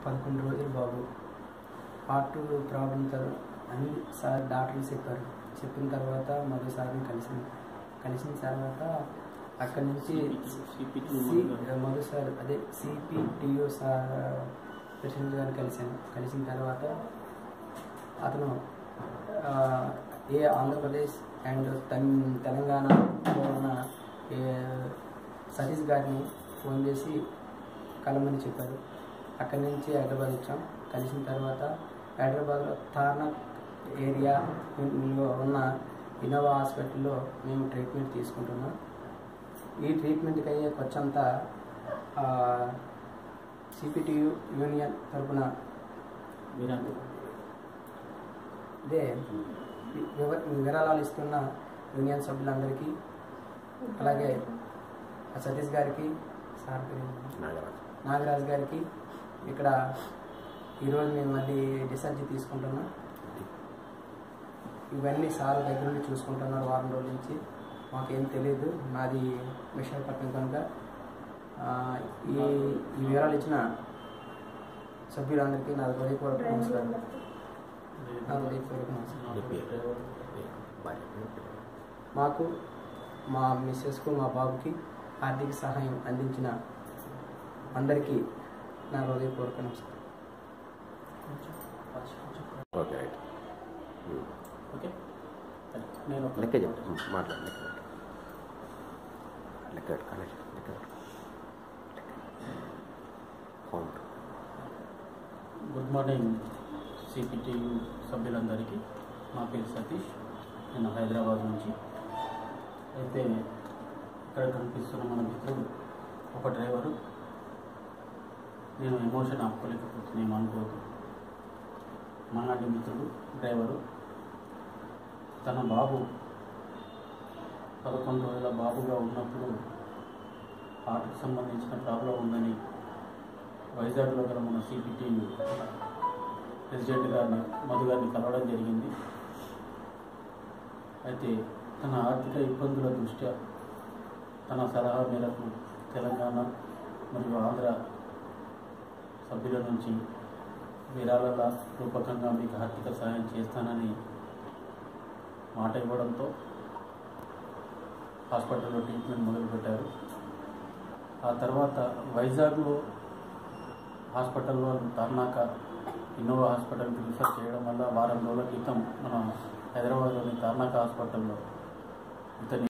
పదకొండు రోజులు బాబు heart problem తర్వాత అని సార్ డాక్టర్లు చెప్పారు చెప్పిన తర్వాత మరో సార్ని కలిసింది కలిసిన తర్వాత అక్కడి నుంచి సి- మధు సార్ అదే సిపిటిఓ సార్ ప్రెసిడెంట్ గారిని కలిశాను కలిసిన తర్వాత అతను ఆ, ఏ ఆంధ్రప్రదేశ్ అండ్ తెం- తెలంగాణలో ఉన్న ఏ సతీష్ గారిని ఫోన్ చేసి కలమని చెప్పారు అక్కడి నుంచి హైదరాబాద్ వచ్చాం కలిసిన తర్వాత హైదరాబాద్లో తార్నాక్ ఏరియాలో ఉన్న ఇన్నోవా హాస్పిటల్లో మేము ట్రీట్మెంట్ తీసుకుంటున్నాం ఈ ట్రీట్మెంట్కి అయ్యే ఖర్చంతా సిపిటియు యూనియన్ తరపున ఇదే వివ- విరాళాలు ఇస్తున్న యూనియన్ సభ్యులందరికీ అలాగే ఆ సతీష్ గారికి సార్ పేరు ఏంటి? నాగరాజు నాగరాజ్ గారికి ఇక్కడ ఈరోజు మేము మళ్ళీ డిశ్చార్జ్ తీసుకుంటున్నాం ఇవన్నీ సార్ దగ్గర నుండి చూసుకుంటున్నారు వారం రోజుల నుంచి మాకేం తెలియదు నాది విశాఖపట్నం కనుక ఆ, ఈ ఈ వివరాలు ఇచ్చిన సభ్యులందరికీ నా హృదయపూర్వక నమస్కారం నా హృదయపూర్వక నమస్కారం బాయ్ మాకు మా మిస్సెస్కు మా బాబుకి ఆర్థిక సహాయం అందించిన అందరికీ నా హృదయపూర్వక నమస్కారం ఓకే రైట్ ఓకే నేను ఒక- లెక్క చెప్పు మాట్లాడు లెక్క పెట్టు లెక్క పెట్టు కాలేజ్ లెక్క పెట్టు కౌంట్ గుడ్ మార్నింగ్ సిపిటియు సభ్యులందరికీ నా పేరు సతీష్ నేను హైదరాబాద్ నుంచి అయితే ఇక్కడ కనిపిస్తున్న మన మిత్రుడు ఒక డ్రైవరు నేను ఎమోషన్ ఆపుకోలేకపోతున్నాను ఏమనుకోవద్దు మనలాంటి మిత్రుడు డ్రైవరు తన బాబు పదకొండు రోజుల బాబుగా ఉన్నప్పుడు హార్ట్కి సంబంధించిన ప్రాబ్లం ఉందని వైజాగ్లో గల మన సిపిటి ప్రెసిడెంట్ గారిని మధు గారిని కలవడం జరిగింది అయితే తన ఆర్థిక ఇబ్బందుల దృష్ట్యా తన సలహా మేరకు తెలంగాణ మరియు ఆంధ్ర సభ్యుల నుంచి విరాళాల రూపకంగా మీకు ఆర్థిక సహాయం చేస్తానని మాట ఇవ్వడంతో హాస్పిటల్లో ట్రీట్మెంట్ మొదలుపెట్టారు ఆ తర్వాత వైజాగ్లో హాస్పిటల్ వాళ్ళు తర్నాక ఇన్నోవా హాస్పిటల్కి రిఫర్ చేయడం వల్ల వారం రోజుల క్రితం మన హైదరాబాద్లోని తర్నాక హాస్పిటల్లో ఇతని